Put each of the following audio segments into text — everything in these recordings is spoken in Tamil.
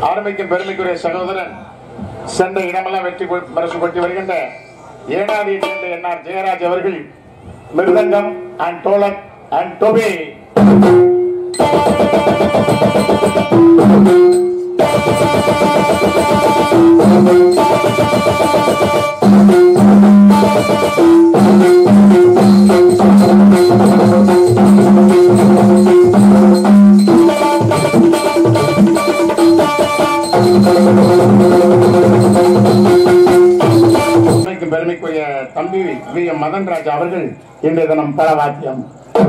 ஆரம்பிக்கும் பெருமைக்குரிய சகோதரன் சென்ற இடமெல்லாம் வெற்றி கொ- பரிசு கொட்டி வருகின்ற ஏனாதி சேர்ந்த என்ஆர் ஜெயராஜ் அவர்கள் மிருதங்கம் அண்ட் டோலக் அண்ட் டொபே பெருமைக்கும் பெருமைக்குரிய தம்பி வி எம் மதன்ராஜ் அவர்கள் இன்றைய தினம் பலவாத்தியம்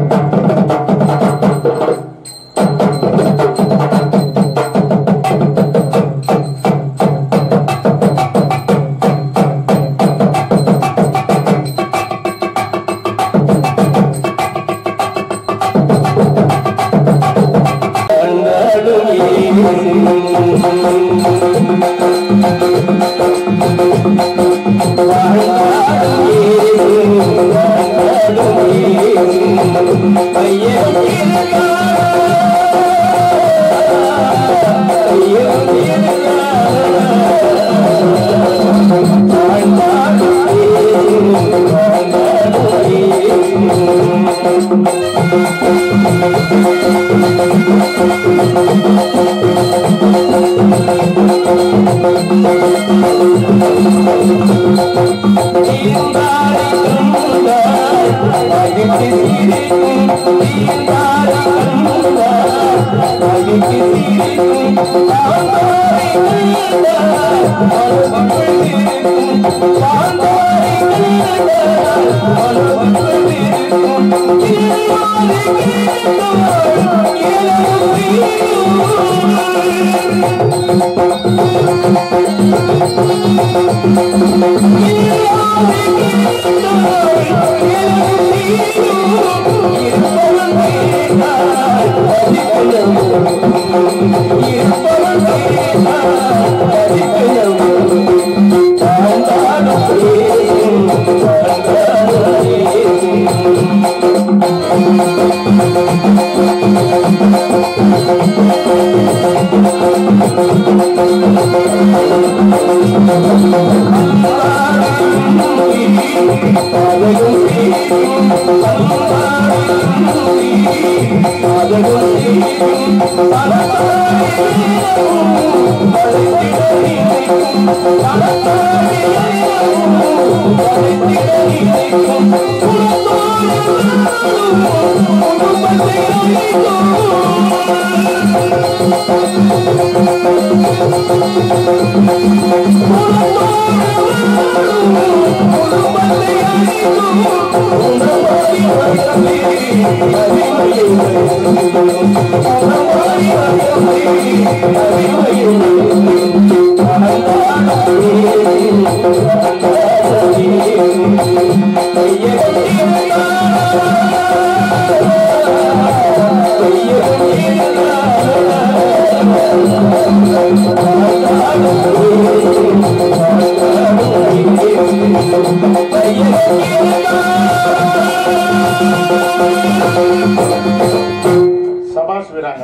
சபாஷ் வீராங்க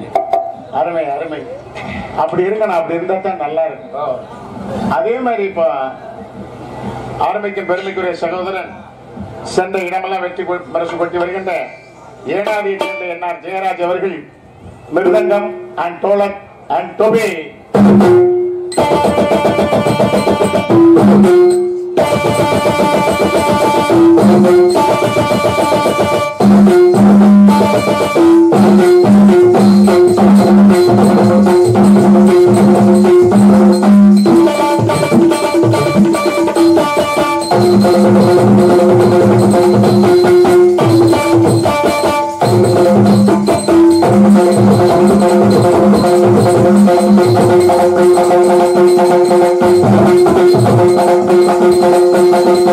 அருமை அருமை அப்படி இருக்கணும் அப்படி இருந்தா தான் நல்லா இருக்கும் அதே மாதிரி இப்போ ஆரம்பிக்கும் பெருமைக்குரிய சகோதரன் சென்ற இடமெல்லாம் வெற்றி கொ- பரிசு கொட்டி வருகின்ற ஏனாதி சேர்ந்த என்ஆர் ஜெயராஜ் அவர்கள் மிருதங்கம் அண்ட் டோலக் அண்ட் டொபே Thank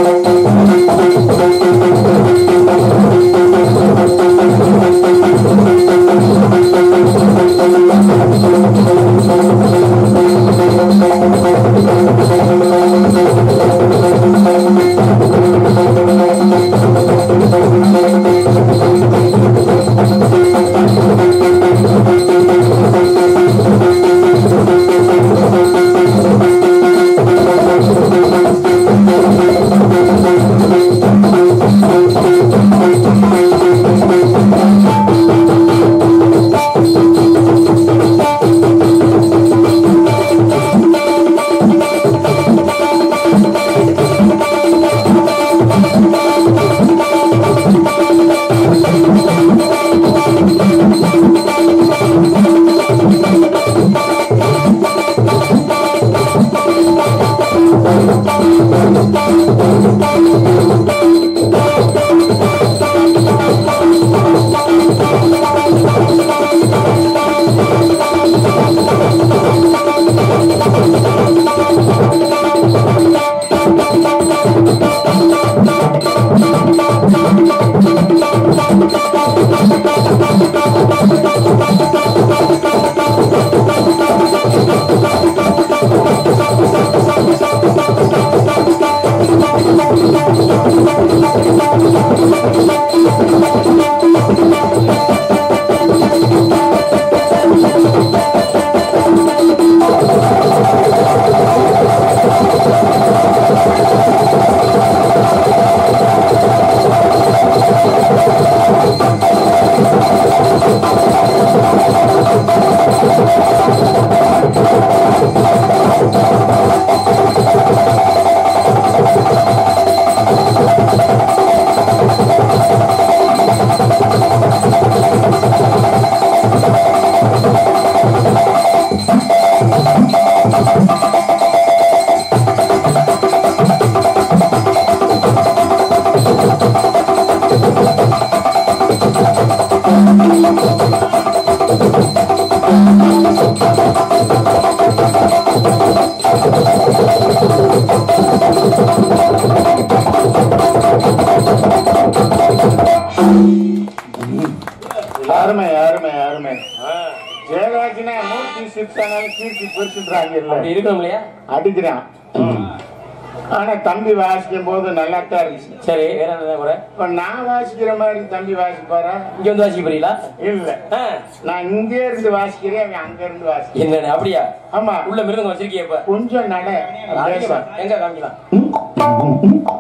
அருமை அருமை அருமை ஜெயராஜ்னா மூர்த்தி சிக்ஸ் ஆனாலும் கீர்த்தி பெருசுன்றாங்க அப்படி இருக்கணும் இல்லையா அடிக்கிறான் ஆனா தம்பி வாசிக்கும் போது நல்லா தான் இருந்துச்சு சரி வேற என்ன கூட இப்ப நான் வாசிக்கிற மாதிரி தம்பி வாசிப்பாரா இங்க வந்து வாசிக்க போறீங்களா இல்ல ஆ, நான் இங்கே இருந்து வாசிக்கிறேன் அவன் அங்க இருந்து வாசிக்கிறேன் என்னண்ணே அப்படியா ஆமா உள்ள மிருதங்க வச்சிருக்கிய இப்ப கொஞ்சம் நட பேச. எங்க காமிக்கலாம்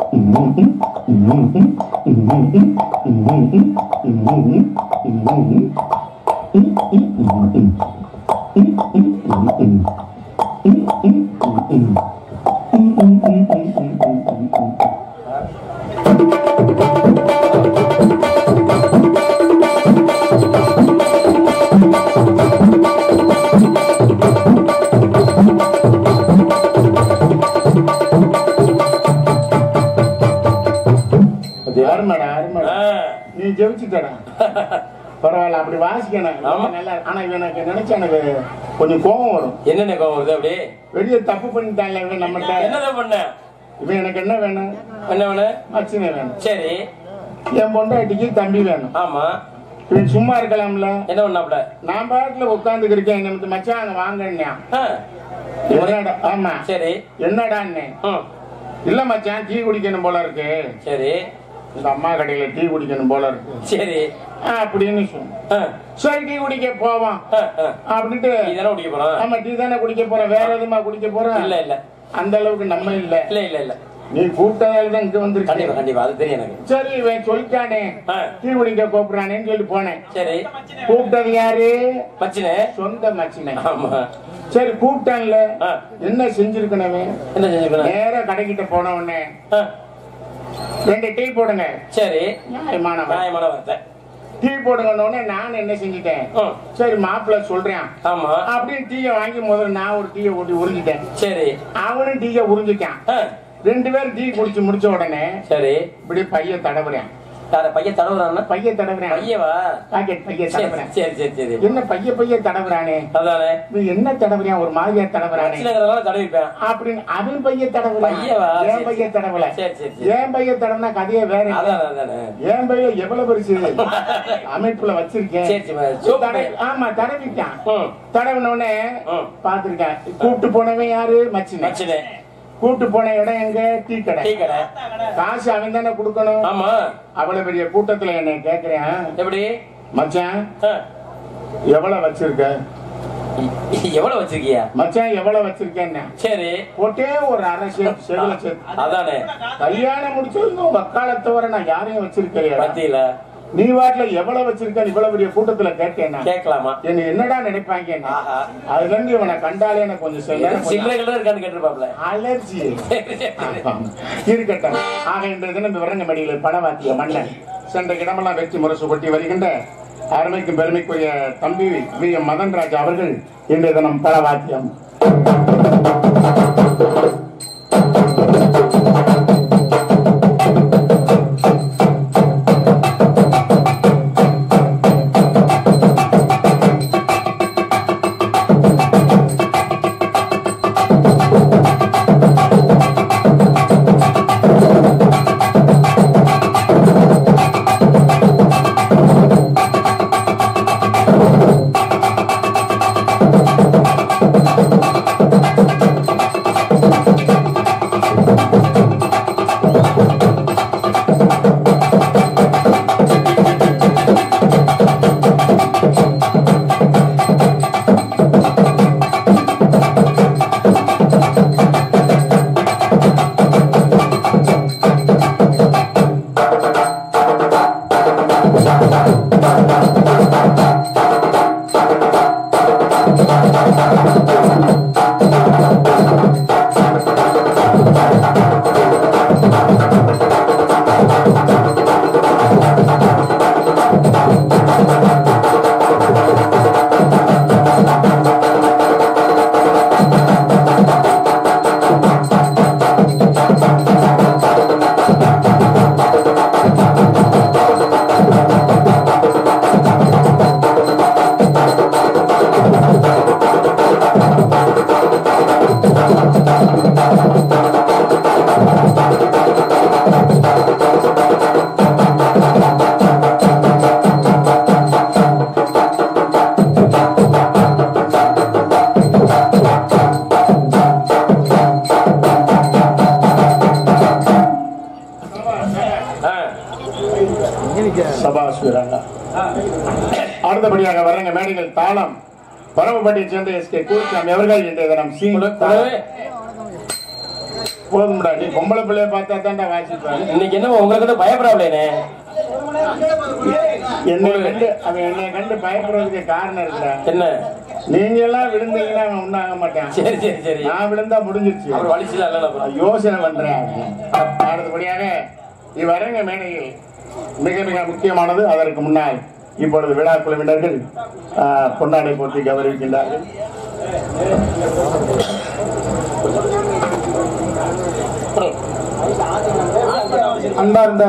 அருமைடா அருமைடா ஆ, நீ ஜெயிச்சுட்டடா பரவாயில்ல அப்படி வாசிக்கணும் ஆமா. நல்லா ஆனா இவன் எனக்கு நினைச்சா எனக்கு கொஞ்சம் கோபம் வரும் என்னண்ணே கோவம் வருது அப்படி வெளியே தப்பு பண்ணிட்டான்ல இவன் நம்மகிட்ட என்னதான் பண்ண இவன் எனக்கு என்ன வேணும் என்ன பண்ண மச்சினை வேணும் சரி என் பொண்டாட்டிக்கு தம்பி வேணும் ஆமா இவன் சும்மா இருக்கலாம்ல என்ன பண்ணாப்ல நான் பாட்டுல உட்காந்துக்கு இருக்கேன் எனக்கு மச்சான் அங்க வாங்கண்ணா ஆ, என்னடா ஆமா சரி என்னடா ம், இல்ல மச்சான் டீ குடிக்கணும் போல இருக்கு சரி இந்த அம்மா கடையில டீ குடிக்கணும் போல இருக்கு சரி ஆ, அப்படின்னு சொன்ன ஆ, சரி டீ குடிக்க போவோம் ஆ, ஆ. அப்படின்ட்டு இதெல்லாம் குடிக்க போறோம் ஆமா டீ தானே குடிக்க போறோம் வேற எதுமா குடிக்க போறோம் இல்ல இல்ல அந்த அளவுக்கு நம்ம இல்ல இல்ல இல்ல இல்ல நீ கூப்பிட்டதால தான் இங்க கண்டிப்பா வந்திருக்கேன் கண்டிப்பா அது தெரியும் எனக்கு சரி இவன் சொல்லிட்டானே ஆ, டீ குடிக்க கூப்பிடுறானேன்னு சொல்லி போனேன் சரி கூப்பிட்டது யாரு மச்சினே சொந்த மச்சினை ஆமா சரி கூப்பிட்டான்ல ஆ, என்ன செஞ்சிருக்கனவே என்ன செஞ்சுக்கணும் நேரா கடைக்கிட்ட போன உடனே ஆ, ரெண்டு டீ போடுங்க சரி நியாயமானவன் நியாயமான வார்த்தை டீ போடுங்க உடனே நான் என்ன செஞ்சிட்டேன் ம், சரி மாப்பிள்ள சொல்றேன் ஆமா அப்படின்னு டீயை வாங்கி முதல்ல நான் ஒரு டீயை ஊட்டி உறிஞ்சிட்டேன் சரி அவனும் டீயை உறிஞ்சிட்டான் ஆ, ரெண்டு பேரும் டீ குடிச்சு முடிச்ச உடனே சரி இப்படி பைய தடவுறேன் யார பையன் தடவுறான்னா பைய தடவுறேன் பையவா பாக்கெட் பைய சரி தடவுறேன் சரி சரி சரி என்ன பைய பைய தடவுறானே அதானே இவன் என்ன தடவுறான் ஒரு மாதிரியா தடவுறானே மச்சினங்கிறதுனால தடவிப்பேன் அப்படின்னு அவன் பைய தடவுறான் பையவா? என் சரி, பைய தடவுல சரி சரி சரி என் பைய தடவுனா கதையே வேற இல்ல. அதான் அதானே என் பைய எவ்வளவு பெருசு அமைப்புல வச்சிருக்கேன் சரி சரி சூப்பர் தடவி- ஆமா தடவிட்டான் ம் தடவின உடனே ம் பாத்துருக்கேன் கூப்பிட்டு போனவன் யாரு மச்சினை மச்சினே கூப்பிட்டு போன இடம் எங்க டீ கடை டீ கடை காசு அவன் தானே கொடுக்கணும் ஆமா அவ்வளவு பெரிய கூட்டத்துல என்ன கேக்குறேன் எப்படி மச்சான் ஆ, எவ்வளவு வச்சிருக்க எ- எவ்வளவு வச்சிருக்கியா மச்சான் எவ்வளவு வச்சிருக்கேன்னு சரி ஒட்டே ஒரு அரசியல் செவில சேர்த்து அதானே கல்யாணம் முடிச்சிருந்தோம் உங்க அக்காலத்தை வர நான் யாரையும் வச்சிருக்கிறேன் பத்தியில நீ வாட்டுல எவ்வளவு வச்சிருக்க இவ்வளவு பெரிய கூட்டத்துல கேட்டேன்னா கேட்கலாமா என்ன என்னடா நினைப்பாங்க ஆஹா அதுல இருந்து இவனை கண்டாலே எனக்கு கொஞ்சம் சில சில்லறைகள் இருக்கான்னு கேட்டிருப்பாப்ல அலர்ஜி சரி, சரி, சரி. இருக்கட்டும் ஆக இன்றைய தினம் விவரங்க மடியில் பணவாத்திய மன்னன் சென்ற இடமெல்லாம் வெற்றி முரசு கொட்டி வருகின்ற அருமைக்கும் பெருமைக்குரிய தம்பி வி எம் மதன் ராஜா அவர்கள் இன்றைய தினம் பணவாத்தியம் ஆ வாசிக்கிறாங்க அடுத்தபடியாக வரங்க மேடைகள் தாளம் பரமப்பட்டியை சேர்ந்த எஸ் கே கூர்சாமி அவர்கள் இன்றைய தினம் சி கூடவே போதும்டா நீ பொம்பளை பிள்ளைய பார்த்தா தான்டா வாசிப்பாரு இன்னைக்கு என்ன உங்களுக்கு வந்து பயப்படாமலேனே என்னை கண்டு அவன் என்னை கண்டு பயப்படுறதுக்கு காரணம் இருக்குடா என்ன நீங்க எல்லாம் விழுந்தீங்கன்னா அவன் ஒண்ணும் ஆக மாட்டான் சரி சரி சரி நான் விழுந்தா முடிஞ்சிருச்சு அப்புறம் வலிச்சுதான் இல்ல அப்புறம் யோசனை பண்றேன் அடுத்தபடியாக இவ்வரங்க மேடையில் மிக மிக முக்கியமானது அதற்கு முன்னால் இப்பொழுது விழா குழுவினர்கள் ஆ, பொன்னாடை போட்டி கௌரவிக்கின்றார்கள் அன்பார்ந்த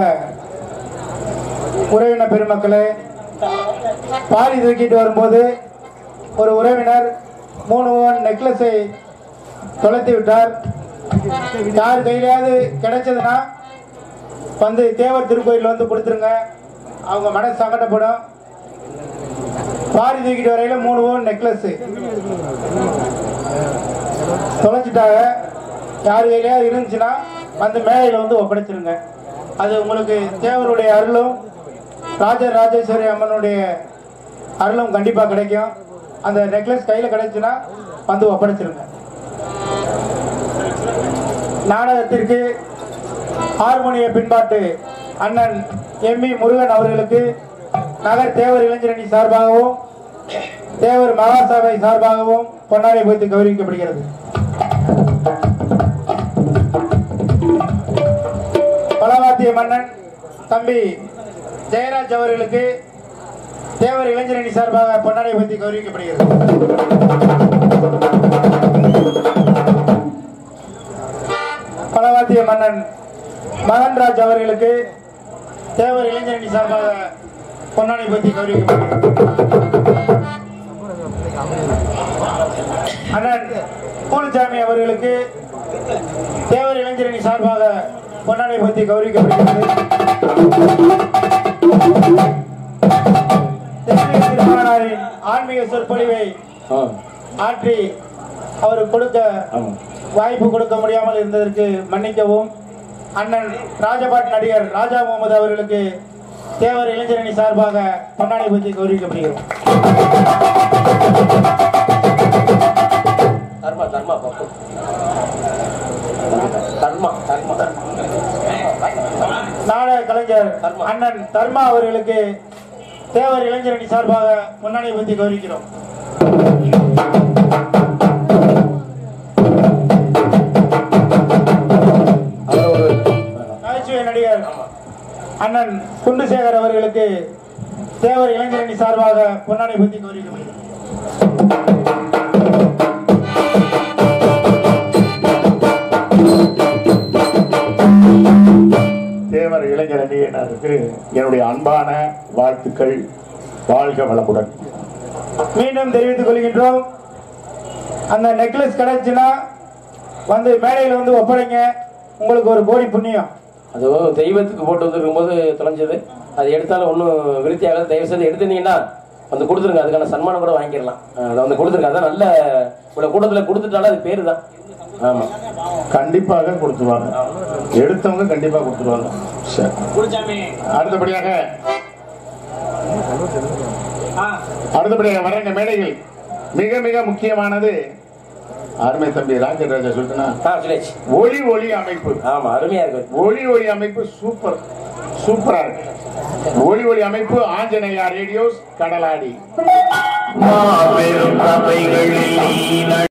உறவினர் பெருமக்களே பாரி தூக்கிட்டு வரும்போது ஒரு உறவினர் மூணு பவுன் நெக்லஸை தொலைத்து விட்டார் யார் கையிலாவது கிடைச்சதுன்னா வந்து தேவர் திருக்கோயில் வந்து கொடுத்துருங்க அவங்க மனசு சங்கடப்படும் பாரி தூக்கிட்டு வரையில மூணு பவுன் நெக்லஸ் தொலைச்சிட்டாங்க யார் கையிலாவது இருந்துச்சுன்னா வந்து மேலையில் வந்து ஒப்படைச்சிருங்க அது உங்களுக்கு தேவருடைய அருளும் ராஜ ராஜேஸ்வரி அம்மனுடைய அருளும் கண்டிப்பாக கிடைக்கும் அந்த நெக்லஸ் கையில் கிடைச்சுன்னா வந்து ஒப்படைச்சிருங்க நாடகத்திற்கு ஹார்மோனிய பின்பாட்டு அண்ணன் எம் இ முருகன் அவர்களுக்கு நகர் தேவர் இளைஞரணி சார்பாகவும் தேவர் மகாசபை சார்பாகவும் பொன்னாடை வைத்து கௌரவிக்கப்படுகிறது பலவாத்திய மன்னன் தம்பி ஜெயராஜ் அவர்களுக்கு தேவர் இளைஞரணி சார்பாக பொன்னாடை வைத்து கௌரவிக்கப்படுகிறது பலவாத்திய மன்னன் மகன்ராஜ் அவர்களுக்கு தேவர் இளைஞரணி சார்பாக பொன்னாடை வைத்து கௌரவிக்கப்படுகிறது அண்ணன் பூலுசாமி அவர்களுக்கு தேவர் இளைஞரணி சார்பாக பொன்னாடை பற்றி கௌரவிக்கப்படுகிறது தென்னிந்திய திருமணாரின் ஆன்மீக சொற்பொழிவை ஆ, ஆற்றி அவர் கொடுக்க ஆமா வாய்ப்பு கொடுக்க முடியாமல் இருந்ததற்கு மன்னிக்கவும் அண்ணன் ராஜபாட் நடிகர் ராஜா முகமது அவர்களுக்கு தேவர் இளைஞரணி சார்பாக பொன்னாடை பற்றி கௌரவிக்கப்படுகிறது தர்மா தர்மா பாப்பு தர்மா தர்மா நாடக கலைஞர் அண்ணன் தர்மா அவர்களுக்கு தேவர் இளைஞரணி சார்பாக பொன்னாடை பற்றி கௌரவிக்கிறோம் அவர் ஒரு நகைச்சுவை நடிகர் அண்ணன் குண்டுசேகர் அவர்களுக்கு தேவர் இளைஞரணி சார்பாக பொன்னாடை பற்றி கௌரவிக்கப்படுகிறது தேவர் இளைஞர் அணியினருக்கு என்னுடைய அன்பான வாழ்த்துக்கள் வாழ்க வளமுடன் மீண்டும் தெரிவித்துக் கொள்கின்றோம் அந்த நெக்லஸ் கிடைச்சுன்னா வந்து மேடையில் வந்து ஒப்படைங்க உங்களுக்கு ஒரு கோடி புண்ணியம் அது தெய்வத்துக்கு போட்டு வந்துருக்கும் போது தொலைஞ்சது அது எடுத்தாலும் ஒன்றும் விருத்தி ஆகாது தயவு செய்து எடுத்துனீங்கன்னா வந்து கொடுத்துருங்க அதுக்கான சன்மானம் கூட வாங்கிக்கலாம் அதை வந்து கொடுத்துருங்க அதான் நல்ல இவ்வளோ கூட்டத்தில் கொடுத்துட்டாலும் அது பேரு தான் ஆமாம் கண்டிப்பாக கொடுத்துருவாங்க எடுத்தவங்க கண்டிப்பா கொடுத்துருவாங்க சரி. அடுத்தபடியாக அடுத்தபடியாக வரங்க மேடையில் மிக மிக முக்கியமானது அருமை தம்பி ராஜராஜா சொல்லிட்டுனா ஆ சுரேஷ் ஒளி ஒளி அமைப்பு ஆமாம் அருமையாக இருக்கு ஒளி ஒளி அமைப்பு சூப்பர் சூப்பரா இருக்கு ஒளி ஒளி அமைப்பு ஆஞ்சநேயா ரேடியோஸ் கடலாடி மாபெரும் சபைகளில் நீ